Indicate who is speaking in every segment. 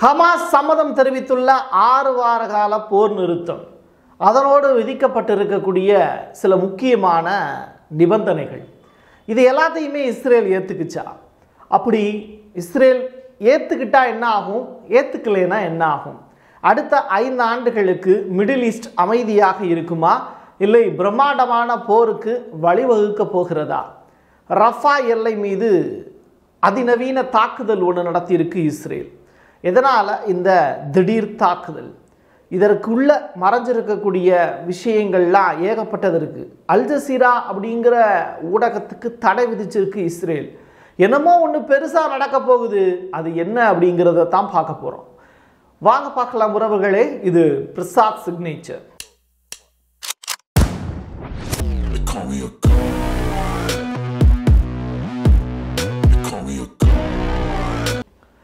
Speaker 1: Hamas சம்மதம் தெரிவித்துள்ள ஆறு வார கால போர் நிறுத்தம் அதனோடு விதிக்கப்பட்டிருக்கக்கூடிய சில முக்கியமான நிபந்தனைகள் இது எல்லாத்தையுமே இஸ்ரேல் ஏற்றுக்குச்சா அப்படி இஸ்ரேல் ஏற்றுக்கிட்டா என்ன ஆகும் ஏற்றுக்கலைன்னா என்ன ஆகும் அடுத்த ஐந்து ஆண்டுகளுக்கு மிடில் ஈஸ்ட் அமைதியாக இருக்குமா இல்லை பிரம்மாண்டமான போருக்கு வழிவகுக்க போகிறதா ரஃபா எல்லை மீது அதிநவீன தாக்குதல் ஒன்று நடத்தியிருக்கு இஸ்ரேல் எதனால் இந்த திடீர் தாக்குதல் இதற்குள்ள மறைஞ்சிருக்கக்கூடிய விஷயங்கள்லாம் ஏகப்பட்டது இருக்குது அல் ஜசீரா அப்படிங்கிற ஊடகத்துக்கு தடை விதிச்சிருக்கு இஸ்ரேல் என்னமோ ஒன்று பெருசாக நடக்க போகுது அது என்ன அப்படிங்கிறத தான் பார்க்க போகிறோம் வாங்க பார்க்கலாம் உறவுகளே இது Prasad signature
Speaker 2: They call me a god. They call me a god.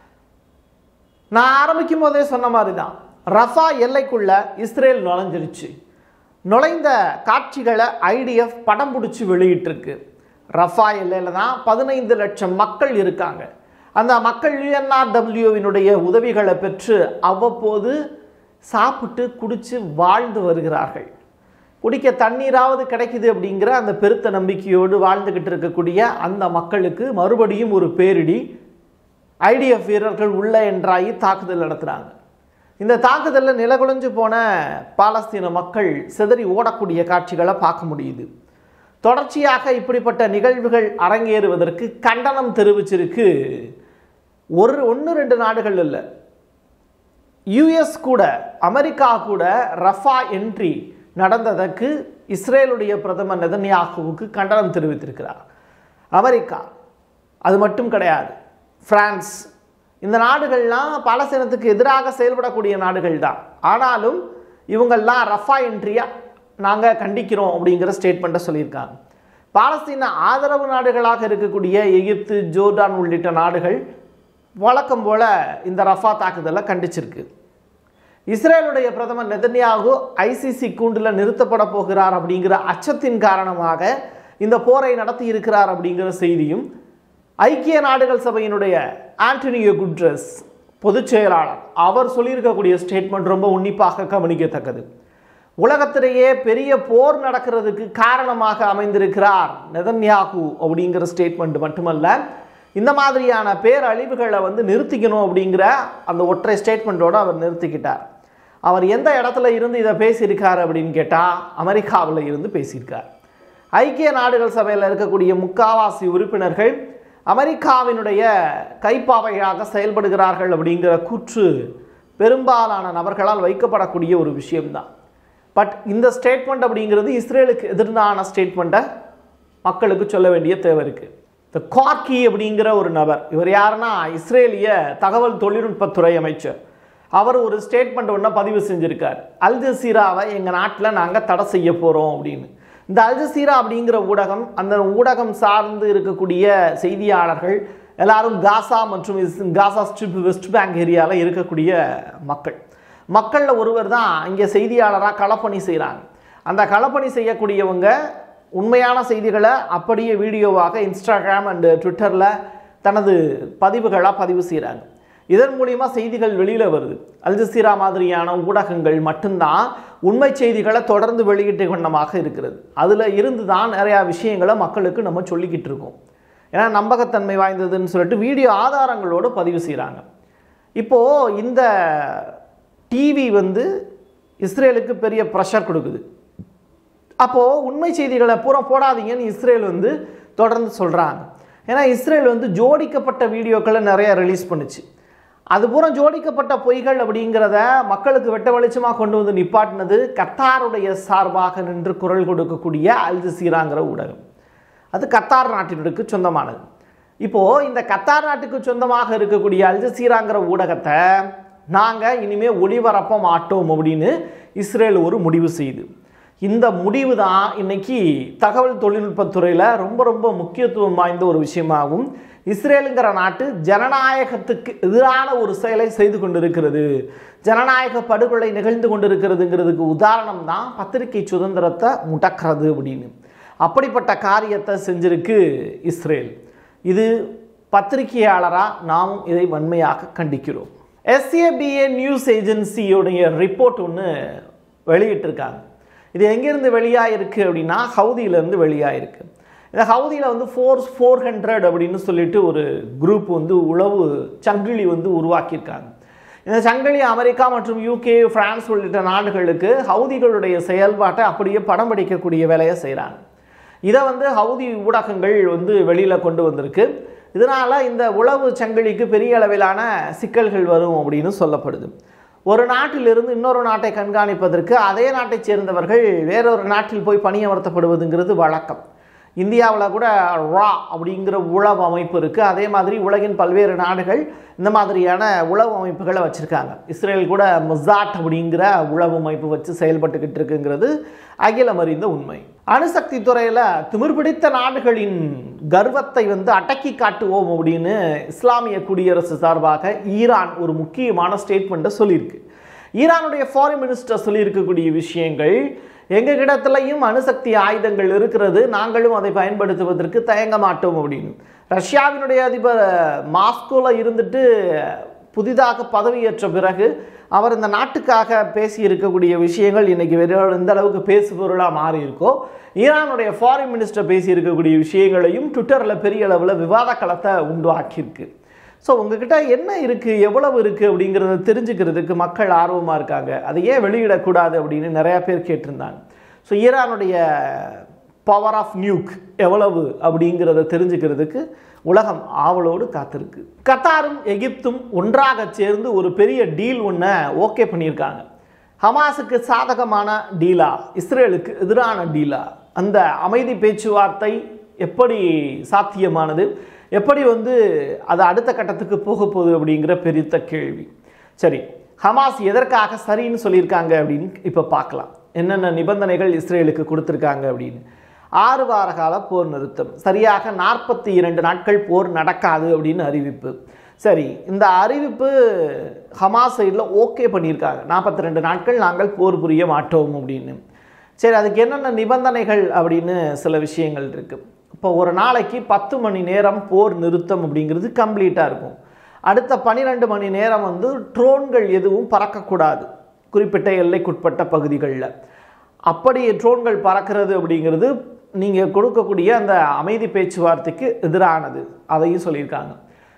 Speaker 1: நான் ஆரம்பிக்கும் போதே சொன்ன மாதிரி தான் ரஃபா எல்லைக்குள்ள இஸ்ரேல் நுழைஞ்சிருச்சு நுழைந்த காட்சிகளை ஐடிஎஃப் படம் பிடிச்சி வெளியிட்டிருக்கு ரஃபா எல்லையில் தான் பதினைந்து லட்சம் மக்கள் இருக்காங்க அந்த மக்கள் யுஎன்ஆர்டபிள்யூவினுடைய உதவிகளை பெற்று அவ்வப்போது சாப்பிட்டு குடித்து வாழ்ந்து வருகிறார்கள் குடிக்க தண்ணீராவது கிடைக்குது அப்படிங்கிற அந்த பெருத்த நம்பிக்கையோடு வாழ்ந்துக்கிட்டு இருக்கக்கூடிய அந்த மக்களுக்கு மறுபடியும் ஒரு பேரிடி ஐடிஎஃப் வீரர்கள் உள்ள என்றாகி தாக்குதல் நடத்துகிறாங்க இந்த தாக்குதலில் நிலகுலைஞ்சு போன பாலஸ்தீன மக்கள் சிதறி ஓடக்கூடிய காட்சிகளை பார்க்க முடியுது தொடர்ச்சியாக இப்படிப்பட்ட நிகழ்வுகள் அரங்கேறுவதற்கு கண்டனம் தெரிவிச்சிருக்கு ஒரு ஒன்று ரெண்டு நாடுகள் இல்லை யுஎஸ் கூட அமெரிக்கா கூட ரஃபா என்ட்ரி நடந்ததற்கு இஸ்ரேலுடைய பிரதமர் நெதன்யாகுவுக்கு கண்டனம் தெரிவித்திருக்கிறார் அமெரிக்கா அது மட்டும் கிடையாது பிரான்ஸ் இந்த நாடுகள்லாம் பாலஸ்தீனத்துக்கு எதிராக செயல்படக்கூடிய நாடுகள் தான் ஆனாலும் இவங்கெல்லாம் ரஃபா என்ட்ரியா நாங்கள் கண்டிக்கிறோம் அப்படிங்கிற ஸ்டேட்மெண்ட்டை சொல்லியிருக்காங்க பாலஸ்தீன ஆதரவு நாடுகளாக இருக்கக்கூடிய எகிப்து ஜோர்டான் உள்ளிட்ட நாடுகள் வழக்கம் போல இந்த ரஃபா தாக்குதலை கண்டிச்சிருக்கு இஸ்ரேலுடைய பிரதமர் நெதன்யாகு ஐசிசி கூண்டில் நிறுத்தப்பட போகிறார் அப்படிங்கிற அச்சத்தின் காரணமாக இந்த போரை நடத்தி இருக்கிறார் அப்படிங்கிற செய்தியும் ஐக்கிய நாடுகள் சபையினுடைய ஆண்டனியோ குட்ரஸ் பொதுச் செயலாளர் அவர் சொல்லியிருக்கக்கூடிய ஸ்டேட்மெண்ட் ரொம்ப உன்னிப்பாக கவனிக்கத்தக்கது உலகத்திலேயே பெரிய போர் நடக்கிறதுக்கு காரணமாக அமைந்திருக்கிறார் நெதன்யாகு அப்படிங்கிற ஸ்டேட்மெண்ட் மட்டுமல்ல இந்த மாதிரியான பேரழிவுகளை வந்து நிறுத்திக்கணும் அப்படிங்கிற அந்த ஒற்றை ஸ்டேட்மெண்ட்டோடு அவர் நிறுத்திக்கிட்டார் அவர் எந்த இடத்துல இருந்து இதை பேசியிருக்கார் அப்படின்னு கேட்டால் அமெரிக்காவில் இருந்து பேசியிருக்கார் ஐக்கிய நாடுகள் சபையில் இருக்கக்கூடிய முக்காவாசி உறுப்பினர்கள் அமெரிக்காவினுடைய கைப்பாவையாக செயல்படுகிறார்கள் அப்படிங்கிற கூற்று பெரும்பாலான நபர்களால் வைக்கப்படக்கூடிய ஒரு விஷயம்தான் பட் இந்த ஸ்டேட்மெண்ட் அப்படிங்கிறது இஸ்ரேலுக்கு எதிரான ஸ்டேட்மெண்ட்டை மக்களுக்கு சொல்ல வேண்டிய தேவை இருக்குது இந்த கார்கி அப்படிங்கிற ஒரு நபர் இவர் யாருன்னா இஸ்ரேலிய தகவல் தொழில்நுட்பத்துறை அமைச்சர் அவர் ஒரு ஸ்டேட்மெண்ட் ஒன்று பதிவு செஞ்சுருக்கார் அல் ஜசீராவை எங்கள் நாட்டில் நாங்கள் தடை செய்ய போகிறோம் அப்படின்னு இந்த அல் ஜசீரா அப்படிங்கிற ஊடகம் அந்த ஊடகம் சார்ந்து இருக்கக்கூடிய செய்தியாளர்கள் எல்லாரும் காசா மற்றும் இஸ்- காசா ஸ்ட்ரிப் வெஸ்ட் பேங்க் ஏரியாவில் இருக்கக்கூடிய மக்கள் மக்களில் ஒருவர் தான் இங்கே செய்தியாளராக களப்பணி செய்கிறாங்க அந்த களப்பணி செய்யக்கூடியவங்க உண்மையான செய்திகளை அப்படியே வீடியோவாக இன்ஸ்டாகிராம் அண்டு ட்விட்டரில் தனது பதிவுகளாக பதிவு செய்கிறாங்க இதன் மூலிமா செய்திகள் வெளியில் வருது அல் ஜசீரா மாதிரியான ஊடகங்கள் மட்டும்தான் உண்மை செய்திகளை தொடர்ந்து வெளியிட்டு வண்ணமாக இருக்கிறது அதில் இருந்து தான் நிறையா விஷயங்களை மக்களுக்கு நம்ம சொல்லிக்கிட்டு இருக்கோம் ஏன்னா நம்பகத்தன்மை வாய்ந்ததுன்னு சொல்லிட்டு வீடியோ ஆதாரங்களோடு பதிவு செய்கிறாங்க இப்போது இந்த டிவி வந்து இஸ்ரேலுக்கு பெரிய ப்ரெஷர் கொடுக்குது அப்போது உண்மை செய்திகளை பூரா போடாதீங்கன்னு இஸ்ரேல் வந்து தொடர்ந்து சொல்கிறாங்க ஏன்னா இஸ்ரேல் வந்து ஜோடிக்கப்பட்ட வீடியோக்களை நிறைய ரிலீஸ் பண்ணுச்சு அது பூரா ஜோடிக்கப்பட்ட பொய்கள் அப்படிங்கிறத மக்களுக்கு வெட்ட வெளிச்சமாக கொண்டு வந்து நிப்பாட்டினது கத்தாருடைய சார்பாக நின்று குரல் கொடுக்கக்கூடிய அல் ஜசீராங்கிற ஊடகம் அது கத்தார் நாட்டினருக்கு சொந்தமானது இப்போது இந்த கத்தார் நாட்டுக்கு சொந்தமாக இருக்கக்கூடிய அல் ஜசீராங்கிற ஊடகத்தை நாங்கள் இனிமேல் ஒளிபரப்ப மாட்டோம் அப்படின்னு இஸ்ரேல் ஒரு முடிவு செய்யுது இந்த முடிவு தான் இன்னைக்கு தகவல் தொழில்நுட்பத்துறையில் ரொம்ப ரொம்ப முக்கியத்துவம் வாய்ந்த ஒரு விஷயமாகும் இஸ்ரேலுங்கிற நாட்டு ஜனநாயகத்துக்கு எதிரான ஒரு செயலை செய்து கொண்டிருக்கிறது ஜனநாயக படுகொலை நிகழ்ந்து கொண்டிருக்கிறதுங்கிறதுக்கு உதாரணம் தான் பத்திரிகை சுதந்திரத்தை முடக்கிறது அப்படின்னு அப்படிப்பட்ட காரியத்தை செஞ்சிருக்கு இஸ்ரேல் இது பத்திரிகையாளராக நாம் இதை வன்மையாக கண்டிக்கிறோம் எஸ்ஏபிஏ நியூஸ் ஏஜென்சியோடைய ரிப்போர்ட் ஒன்று வெளியிட்டிருக்காங்க இது எங்கேருந்து வெளியாயிருக்கு அப்படின்னா ஹவுதியிலேருந்து வெளியாயிருக்கு இந்த ஹவுதியில் வந்து ஃபோர்ஸ் ஃபோர் ஹண்ட்ரட் அப்படின்னு சொல்லிட்டு ஒரு குரூப் வந்து உளவு சங்கிலி வந்து உருவாக்கியிருக்காங்க இந்த சங்கிலி அமெரிக்கா மற்றும் யூகே பிரான்ஸ் உள்ளிட்ட நாடுகளுக்கு ஹவுதிகளுடைய செயல்பாட்டை அப்படியே படம் பிடிக்கக்கூடிய வேலையை செய்கிறாங்க இதை வந்து ஹவுதி ஊடகங்கள் வந்து வெளியில் கொண்டு வந்திருக்கு இதனால் இந்த உளவு சங்கிலிக்கு பெரிய அளவிலான சிக்கல்கள் வரும் அப்படின்னு சொல்லப்படுது ஒரு நாட்டிலிருந்து இன்னொரு நாட்டை கண்காணிப்பதற்கு அதே நாட்டைச் சேர்ந்தவர்கள் வேறொரு நாட்டில் போய் பணியமர்த்தப்படுவதுங்கிறது வழக்கம் இந்தியாவில் கூட ரா அப்படிங்கிற உளவு அமைப்பு இருக்குது அதே மாதிரி உலகின் பல்வேறு நாடுகள் இந்த மாதிரியான உளவு அமைப்புகளை வச்சுருக்காங்க இஸ்ரேல் கூட மொசாட் அப்படிங்கிற உளவு அமைப்பு வச்சு செயல்பட்டுக்கிட்டு இருக்குங்கிறது அகிலம் அறிந்த உண்மை அணுசக்தி துறையில் திமிர் பிடித்த நாடுகளின் கர்வத்தை வந்து அடக்கி காட்டுவோம் அப்படின்னு இஸ்லாமிய குடியரசு சார்பாக ஈரான் ஒரு முக்கியமான ஸ்டேட்மெண்ட்டை சொல்லியிருக்கு ஈரானுடைய ஃபாரின் மினிஸ்டர் சொல்லியிருக்கக்கூடிய விஷயங்கள் எங்கள் கிடத்துலையும் அணுசக்தி ஆயுதங்கள் இருக்கிறது நாங்களும் அதை பயன்படுத்துவதற்கு தயங்க மாட்டோம் அப்படின்னு ரஷ்யாவினுடைய அதிபர் மாஸ்கோவில் இருந்துட்டு புதிதாக பதவியேற்ற பிறகு அவர் இந்த நாட்டுக்காக பேசி இருக்கக்கூடிய விஷயங்கள் இன்னைக்கு வெறும் எந்த அளவுக்கு பேசு பொருளாக மாறி இருக்கோ ஈரானுடைய ஃபாரின் மினிஸ்டர் பேசி இருக்கக்கூடிய விஷயங்களையும் ட்விட்டரில் பெரிய அளவில் விவாத களத்தை உண்டாக்கியிருக்கு ஸோ உங்ககிட்ட என்ன இருக்குது எவ்வளவு இருக்குது அப்படிங்கிறத தெரிஞ்சுக்கிறதுக்கு மக்கள் ஆர்வமாக இருக்காங்க அதை ஏன் வெளியிடக்கூடாது அப்படின்னு நிறையா பேர் கேட்டிருந்தாங்க ஸோ ஈரானுடைய பவர் ஆஃப் நியூக் எவ்வளவு அப்படிங்கிறத தெரிஞ்சுக்கிறதுக்கு உலகம் ஆவலோடு காத்திருக்கு கத்தாரும் எகிப்தும் ஒன்றாக சேர்ந்து ஒரு பெரிய டீல் ஒன்றை ஓகே பண்ணியிருக்காங்க ஹமாஸுக்கு சாதகமான டீலா இஸ்ரேலுக்கு எதிரான டீலா அந்த அமைதி பேச்சுவார்த்தை எப்படி சாத்தியமானது எப்படி வந்து அது அடுத்த கட்டத்துக்கு போக போகுது அப்படிங்கிற பெருத்த கேள்வி சரி ஹமாஸ் எதற்காக சரின்னு சொல்லியிருக்காங்க அப்படின்னு இப்போ பார்க்கலாம் என்னென்ன நிபந்தனைகள் இஸ்ரேலுக்கு கொடுத்துருக்காங்க அப்படின்னு ஆறு வார கால போர் நிறுத்தம் சரியாக நாற்பத்தி இரண்டு நாட்கள் போர் நடக்காது அப்படின்னு அறிவிப்பு சரி இந்த அறிவிப்பு ஹமாஸ் சைடில் ஓகே பண்ணியிருக்காங்க நாற்பத்தி ரெண்டு நாட்கள் நாங்கள் போர் புரிய மாட்டோம் அப்படின்னு சரி அதுக்கு என்னென்ன நிபந்தனைகள் அப்படின்னு சில விஷயங்கள் இருக்குது இப்போ ஒரு நாளைக்கு பத்து மணி நேரம் போர் நிறுத்தம் அப்படிங்கிறது கம்ப்ளீட்டாக இருக்கும் அடுத்த பன்னிரெண்டு மணி நேரம் வந்து ட்ரோன்கள் எதுவும் பறக்கக்கூடாது குறிப்பிட்ட எல்லைக்குட்பட்ட பகுதிகளில் அப்படி ட்ரோன்கள் பறக்கிறது அப்படிங்கிறது நீங்கள் கொடுக்கக்கூடிய அந்த அமைதி பேச்சுவார்த்தைக்கு எதிரானது அதையும் சொல்லியிருக்காங்க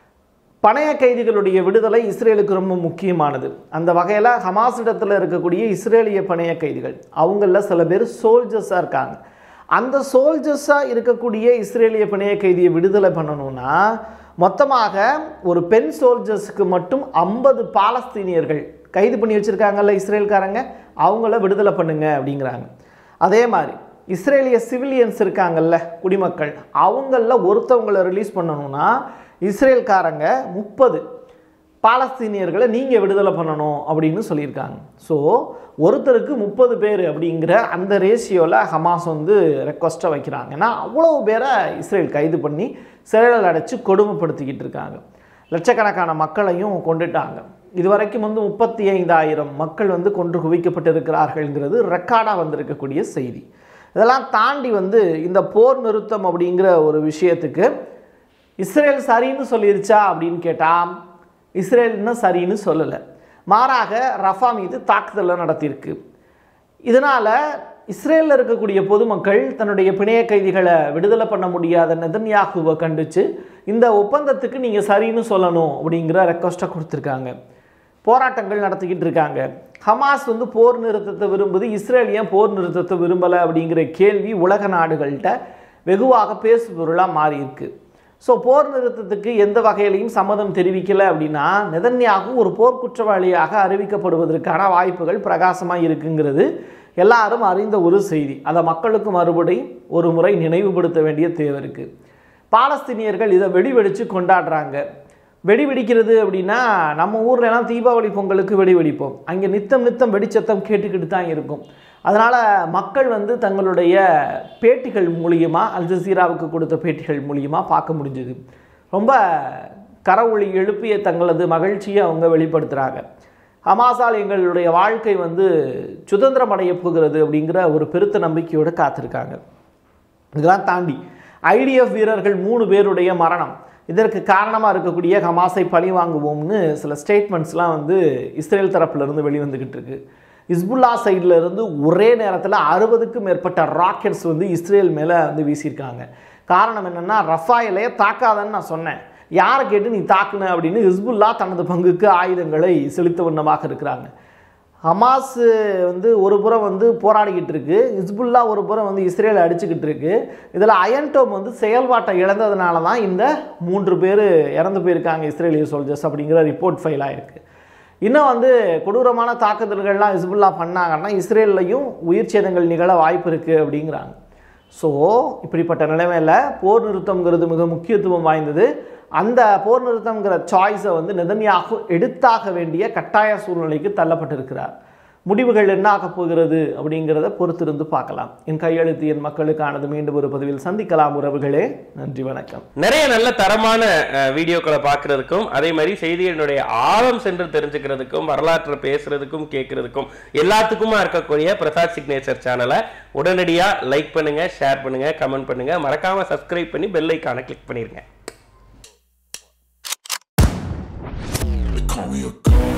Speaker 1: பணைய கைதிகளுடைய விடுதலை இஸ்ரேலுக்கு ரொம்ப முக்கியமானது அந்த வகையில் ஹமாஸிடத்தில் இருக்கக்கூடிய இஸ்ரேலிய பணைய கைதிகள் அவங்களில் சில பேர் சோல்ஜர்ஸாக இருக்காங்க அந்த சோல்ஜர்ஸாக இருக்கக்கூடிய இஸ்ரேலிய பிணைய கைதியை விடுதலை பண்ணணும்னா மொத்தமாக ஒரு பெண் சோல்ஜர்ஸுக்கு மட்டும் ஐம்பது பாலஸ்தீனியர்கள் கைது பண்ணி வச்சுருக்காங்கல்ல இஸ்ரேல்காரங்க அவங்கள விடுதலை பண்ணுங்க அப்படிங்கிறாங்க அதே மாதிரி இஸ்ரேலிய சிவிலியன்ஸ் இருக்காங்கல்ல குடிமக்கள் அவங்களில் ஒருத்தவங்களை ரிலீஸ் பண்ணணும்னா இஸ்ரேல்காரங்க முப்பது பாலஸ்தீனியர்களை நீங்கள் விடுதலை பண்ணணும் அப்படின்னு சொல்லியிருக்காங்க ஸோ ஒருத்தருக்கு முப்பது பேர் அப்படிங்கிற அந்த ரேஷியோவில் ஹமாஸ் வந்து ரெக்வஸ்ட்டை வைக்கிறாங்க ஏன்னா அவ்வளோ பேரை இஸ்ரேல் கைது பண்ணி சிறையில் அடைச்சி கொடுமைப்படுத்திக்கிட்டு இருக்காங்க லட்சக்கணக்கான மக்களையும் கொண்டுட்டாங்க இதுவரைக்கும் வந்து முப்பத்தி ஐந்தாயிரம் மக்கள் வந்து கொன்று குவிக்கப்பட்டிருக்கிறார்கள்ங்கிறது ரெக்கார்டாக வந்திருக்கக்கூடிய செய்தி இதெல்லாம் தாண்டி வந்து இந்த போர் நிறுத்தம் அப்படிங்கிற ஒரு விஷயத்துக்கு இஸ்ரேல் சரின்னு சொல்லிருச்சா அப்படின்னு கேட்டால் இஸ்ரேல் இன்னும் சரின்னு சொல்லலை மாறாக ரஃபா மீது தாக்குதலை நடத்தியிருக்கு இதனால் இஸ்ரேலில் இருக்கக்கூடிய பொதுமக்கள் தன்னுடைய பிணைய கைதிகளை விடுதலை பண்ண முடியாத நெதன்யாகுவை கண்டித்து இந்த ஒப்பந்தத்துக்கு நீங்கள் சரின்னு சொல்லணும் அப்படிங்கிற ரெக்வஸ்ட்டை கொடுத்துருக்காங்க போராட்டங்கள் நடத்திக்கிட்டு இருக்காங்க ஹமாஸ் வந்து போர் நிறுத்தத்தை விரும்புது இஸ்ரேல் ஏன் போர் நிறுத்தத்தை விரும்பலை அப்படிங்கிற கேள்வி உலக நாடுகள்கிட்ட வெகுவாக பேசு பொருளாக மாறி இருக்கு ஸோ போர் நிறுத்தத்துக்கு எந்த வகையிலையும் சம்மதம் தெரிவிக்கலை அப்படின்னா நெதன்யாகு ஒரு போர் குற்றவாளியாக அறிவிக்கப்படுவதற்கான வாய்ப்புகள் பிரகாசமாக இருக்குங்கிறது எல்லாரும் அறிந்த ஒரு செய்தி அதை மக்களுக்கு மறுபடி ஒரு முறை நினைவுபடுத்த வேண்டிய தேவை இருக்குது பாலஸ்தீனியர்கள் இதை வெடி வெடித்து கொண்டாடுறாங்க வெடி வெடிக்கிறது அப்படின்னா நம்ம ஊர்ல எல்லாம் தீபாவளி பொங்கலுக்கு வெடி வெடிப்போம் அங்கே நித்தம் நித்தம் வெடிச்சத்தம் கேட்டுக்கிட்டு தான் இருக்கும் அதனால் மக்கள் வந்து தங்களுடைய பேட்டிகள் மூலியமாக அல் ஜசீராவுக்கு கொடுத்த பேட்டிகள் மூலியமாக பார்க்க முடிஞ்சுது ரொம்ப கரவொளி எழுப்பிய தங்களது மகிழ்ச்சியை அவங்க வெளிப்படுத்துகிறாங்க ஹமாஸால் எங்களுடைய வாழ்க்கை வந்து சுதந்திரம் அடைய போகிறது அப்படிங்கிற ஒரு பெருத்த நம்பிக்கையோடு காத்திருக்காங்க இதெல்லாம் தாண்டி ஐடிஎஃப் வீரர்கள் மூணு பேருடைய மரணம் இதற்கு காரணமாக இருக்கக்கூடிய ஹமாஸை பழி வாங்குவோம்னு சில ஸ்டேட்மெண்ட்ஸ்லாம் வந்து இஸ்ரேல் தரப்புலேருந்து வெளிவந்துக்கிட்டு இருக்கு இஸ்புல்லா சைடில் இருந்து ஒரே நேரத்தில் அறுபதுக்கும் மேற்பட்ட ராக்கெட்ஸ் வந்து இஸ்ரேல் மேலே வந்து வீசியிருக்காங்க காரணம் என்னென்னா ரஃபாயிலே தாக்காதன்னு நான் சொன்னேன் யாரை கேட்டு நீ தாக்குன அப்படின்னு ஹிஸ்புல்லா தனது பங்குக்கு ஆயுதங்களை செலுத்த வண்ணமாக இருக்கிறாங்க ஹமாஸ் வந்து ஒரு புறம் வந்து போராடிக்கிட்டு இருக்கு ஹிஸ்புல்லா ஒரு புறம் வந்து இஸ்ரேல் அடிச்சுக்கிட்டு இருக்கு இதில் அயன்டோம் வந்து செயல்பாட்டை இழந்ததுனால தான் இந்த மூன்று பேர் இறந்து போயிருக்காங்க இஸ்ரேலிய சோல்ஜர்ஸ் அப்படிங்கிற ரிப்போர்ட் ஃபைல் ஆயிருக்கு இன்னும் வந்து கொடூரமான தாக்குதல்கள்லாம் ஹிஸ்புல்லா பண்ணாங்கன்னா இஸ்ரேல்லையும் உயிர் சேதங்கள் நிகழ வாய்ப்பு இருக்குது அப்படிங்கிறாங்க ஸோ இப்படிப்பட்ட நிலைமையில் போர் நிறுத்தம்ங்கிறது மிக முக்கியத்துவம் வாய்ந்தது அந்த போர் நிறுத்தம்ங்கிற சாய்ஸை வந்து நெதன்யாகு எடுத்தாக வேண்டிய கட்டாய சூழ்நிலைக்கு தள்ளப்பட்டிருக்கிறார் முடிவுகள் என்ன ஆகப் போகிறது அப்படிங்கிறத பொறுத்திருந்து பார்க்கலாம் என் கையெழுத்து என் மக்களுக்கானது மீண்டும் ஒரு பதிவில் சந்திக்கலாம் உறவுகளே நன்றி வணக்கம்
Speaker 3: நிறைய நல்ல தரமான அஹ், வீடியோக்களை பார்க்கறதுக்கும் அதே மாதிரி செய்திகளினுடைய ஆழம் சென்று தெரிஞ்சுக்கிறதுக்கும் வரலாற்றை பேசுறதுக்கும் கேட்கறதுக்கும் எல்லாத்துக்குமா இருக்கக்கூடிய பிரசாத் சிக்னேச்சர் சேனலை உடனடியா லைக் பண்ணுங்க ஷேர் பண்ணுங்க கமெண்ட் பண்ணுங்க மறக்காம சப்ஸ்கிரைப் பண்ணி பெல் ஐக்கானை கிளிக் பண்ணிருங்க
Speaker 2: They call me a god.